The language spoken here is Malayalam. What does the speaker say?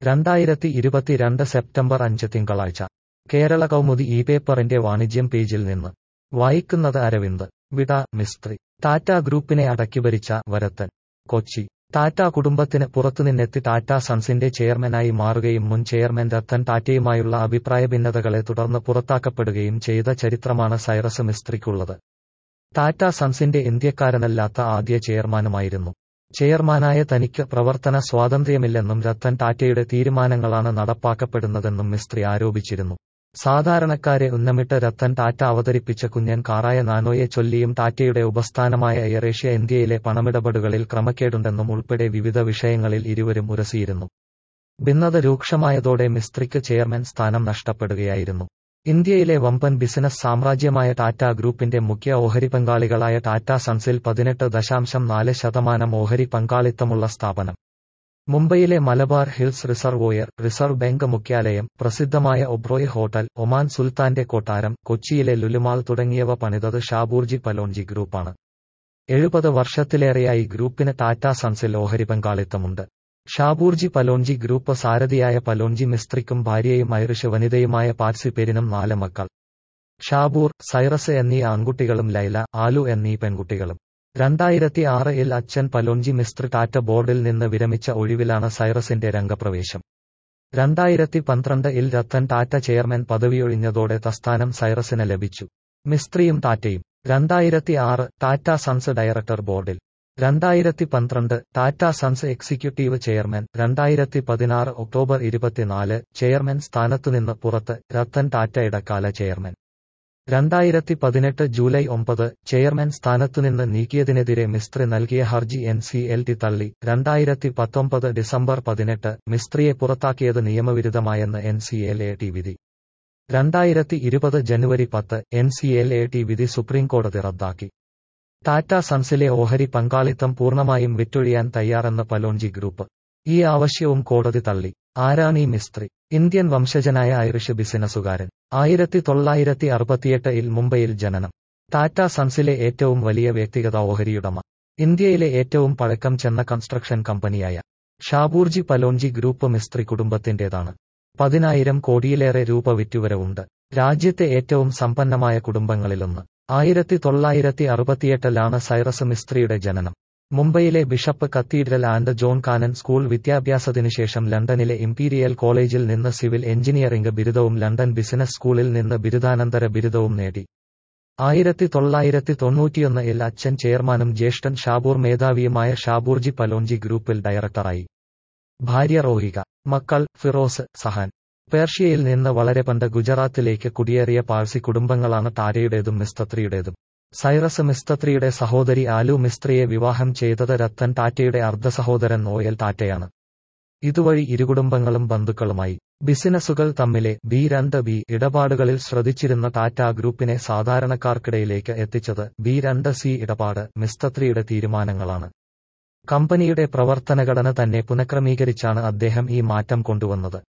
രണ്ടായിരത്തി ഇരുപത്തിരണ്ട് സെപ്റ്റംബർ അഞ്ച് തിങ്കളാഴ്ച കേരള കൗമുദി ഈ പേപ്പറിന്റെ വാണിജ്യം പേജിൽ നിന്ന് വായിക്കുന്നത് അരവിന്ദ് വിട മിസ്ത്രി ടാറ്റ ഗ്രൂപ്പിനെ അടക്കിഭരിച്ച വരത്തൻ കൊച്ചി ടാറ്റ കുടുംബത്തിന് പുറത്തുനിന്നെത്തി ടാറ്റ സൺസിന്റെ ചെയർമാനായി മാറുകയും മുൻ ചെയർമാൻ രത്തൻ ടാറ്റയുമായുള്ള അഭിപ്രായ ഭിന്നതകളെ തുടർന്ന് പുറത്താക്കപ്പെടുകയും ചെയ്ത ചരിത്രമാണ് സൈറസ് മിസ്ത്രിക്കുള്ളത് ടാറ്റ സൺസിന്റെ ഇന്ത്യക്കാരനല്ലാത്ത ആദ്യ ചെയർമാനുമായിരുന്നു ചെയർമാനായ തനിക്ക് പ്രവർത്തന സ്വാതന്ത്ര്യമില്ലെന്നും രത്തൻ ടാറ്റയുടെ തീരുമാനങ്ങളാണ് നടപ്പാക്കപ്പെടുന്നതെന്നും മിസ്ത്രി ആരോപിച്ചിരുന്നു സാധാരണക്കാരെ ഉന്നമിട്ട് രത്തൻ ടാറ്റ അവതരിപ്പിച്ച കുഞ്ഞൻ കാറായ നാനോയെ ചൊല്ലിയും ടാറ്റയുടെ ഉപസ്ഥാനമായ എയറേഷ്യ ഇന്ത്യയിലെ പണമിടപാടുകളിൽ ക്രമക്കേടുണ്ടെന്നും ഉൾപ്പെടെ വിവിധ വിഷയങ്ങളിൽ ഇരുവരും ഉരസിയിരുന്നു ഭിന്നത രൂക്ഷമായതോടെ മിസ്ത്രിക്ക് ചെയർമാൻ സ്ഥാനം നഷ്ടപ്പെടുകയായിരുന്നു ഇന്ത്യയിലെ വമ്പൻ ബിസിനസ് സാമ്രാജ്യമായ ടാറ്റ ഗ്രൂപ്പിന്റെ മുഖ്യ ഓഹരി പങ്കാളികളായ ടാറ്റ സൺസിൽ പതിനെട്ട് ദശാംശം നാല് ശതമാനം ഓഹരി പങ്കാളിത്തമുള്ള സ്ഥാപനം മുംബൈയിലെ Malabar Hills reservoir Reserve Bank മുഖ്യാലയം പ്രസിദ്ധമായ ഒബ്രോയ് ഹോട്ടൽ ഒമാൻ സുൽത്താന്റെ കൊട്ടാരം കൊച്ചിയിലെ ലുലുമാൾ തുടങ്ങിയവ പണിതത് ഷാബൂർജി പലോൺജി ഗ്രൂപ്പാണ് എഴുപത് വർഷത്തിലേറെയായി ഗ്രൂപ്പിന് ടാറ്റ സൺസിൽ ഓഹരി പങ്കാളിത്തമുണ്ട് ഷാബൂർജി പലോൺജി ഗ്രൂപ്പ് സാരഥിയായ പലോൺജി മിസ്ത്രിക്കും ഭാര്യയും ഐറിഷ് വനിതയുമായ പാറ്റ്സി പെരിനും നാല് മക്കൾ ഷാബൂർ സൈറസ് എന്നീ ആൺകുട്ടികളും ലൈല ആലു എന്നീ പെൺകുട്ടികളും രണ്ടായിരത്തി ആറിൽ അച്ഛൻ പലോൺജി മിസ്ത്രി ടാറ്റ ബോർഡിൽ നിന്ന് വിരമിച്ച ഒഴിവിലാണ് സൈറസിന്റെ രംഗപ്രവേശം രണ്ടായിരത്തി പന്ത്രണ്ട് ഇൽ രത്തൻ ടാറ്റ ചെയർമാൻ പദവിയൊഴിഞ്ഞതോടെ തസ്ഥാനം സൈറസിന് ലഭിച്ചു മിസ്ത്രിയും ടാറ്റയും രണ്ടായിരത്തി ആറ് ടാറ്റ സൺസ് ഡയറക്ടർ ബോർഡിൽ രണ്ടായിരത്തി പന്ത്രണ്ട് ടാറ്റ സൺസ് എക്സിക്യൂട്ടീവ് ചെയർമാൻ രണ്ടായിരത്തി പതിനാറ് ഒക്ടോബർ ഇരുപത്തിനാല് ചെയർമാൻ സ്ഥാനത്തുനിന്ന് പുറത്ത് രത്തൻ ടാറ്റ ഇടക്കാല ചെയർമാൻ രണ്ടായിരത്തി പതിനെട്ട് ജൂലൈ ഒമ്പത് ചെയർമാൻ സ്ഥാനത്തുനിന്ന് നീക്കിയതിനെതിരെ മിസ്ത്രി നൽകിയ ഹർജി എൻ സി എൽ ടി തള്ളി രണ്ടായിരത്തി പത്തൊമ്പത് ഡിസംബർ പതിനെട്ട് മിസ്ത്രിയെ പുറത്താക്കിയത് നിയമവിരുദ്ധമായെന്ന് N C L A T വിധി രണ്ടായിരത്തി ഇരുപത് ജനുവരി പത്ത് N C L A T വിധി സുപ്രീംകോടതി റദ്ദാക്കി ടാറ്റ സൺസിലെ ഓഹരി പങ്കാളിത്തം പൂർണ്ണമായും വിറ്റൊഴിയാൻ തയ്യാറെന്ന് പലോൺജി ഗ്രൂപ്പ് ഈ ആവശ്യവും കോടതി തള്ളി ആരാണി മിസ്ത്രി ഇന്ത്യൻ വംശജനായ ഐറിഷ് ബിസിനസുകാരൻ ആയിരത്തി തൊള്ളായിരത്തി അറുപത്തിയെട്ട് ഇൽ മുംബൈയിൽ ജനനം ടാറ്റ സൺസിലെ ഏറ്റവും വലിയ വ്യക്തിഗത ഓഹരിയുടമ ഇന്ത്യയിലെ ഏറ്റവും പഴക്കം ചെന്ന കൺസ്ട്രക്ഷൻ കമ്പനിയായ ഷാബൂർജി പലോൺജി ഗ്രൂപ്പ് മിസ്ത്രി കുടുംബത്തിന്റേതാണ് പതിനായിരം കോടിയിലേറെ രൂപ വിറ്റുവരവുണ്ട് രാജ്യത്തെ ഏറ്റവും സമ്പന്നമായ കുടുംബങ്ങളിലൊന്ന് ആയിരത്തി തൊള്ളായിരത്തി അറുപത്തിയെട്ടിലാണ് സൈറസ് മിസ്ത്രിയുടെ ജനനം മുംബൈയിലെ Bishop Cathedral and John Cannon school വിദ്യാഭ്യാസത്തിനുശേഷം ലണ്ടനിലെ ഇംപീരിയൽ കോളേജിൽ നിന്ന് സിവിൽ എഞ്ചിനീയറിംഗ് ബിരുദവും ലണ്ടൻ ബിസിനസ് സ്കൂളിൽ നിന്ന് ബിരുദാനന്തര ബിരുദവും നേടി ആയിരത്തി തൊള്ളായിരത്തി തൊണ്ണൂറ്റിയൊന്നിൽ അച്ഛൻ ചെയർമാനും ജ്യേഷ്ഠൻ ഷാബൂർ മേധാവിയുമായ ഷാബൂർജി പലോൺജി ഗ്രൂപ്പിൽ ഡയറക്ടറായി ഭാര്യ റോഹിക മക്കൾ ഫിറോസ് സഹാൻ പേർഷ്യയിൽ നിന്ന് വളരെ പണ്ട് ഗുജറാത്തിലേക്ക് കുടിയേറിയ പാഴ്സി കുടുംബങ്ങളാണ് ടാരയുടേതും മിസ്തത്രിയുടേതും സൈറസ് മിസ്തത്രിയുടെ സഹോദരി ആലു മിസ്ത്രിയെ വിവാഹം ചെയ്തത് രത്തൻ ടാറ്റയുടെ അർദ്ധ സഹോദരൻ നോയൽ ടാറ്റയാണ് ഇതുവഴി ഇരുകുടുംബങ്ങളും ബന്ധുക്കളുമായി ബിസിനസ്സുകൾ തമ്മിലെ ബി രണ്ട് ബി ഇടപാടുകളിൽ ശ്രദ്ധിച്ചിരുന്ന ടാറ്റ ഗ്രൂപ്പിനെ സാധാരണക്കാർക്കിടയിലേക്ക് എത്തിച്ചത് ബി രണ്ട് സി ഇടപാട് മിസ്തത്രിയുടെ തീരുമാനങ്ങളാണ് കമ്പനിയുടെ പ്രവർത്തനഘടന തന്നെ പുനഃക്രമീകരിച്ചാണ് അദ്ദേഹം ഈ മാറ്റം കൊണ്ടുവന്നത്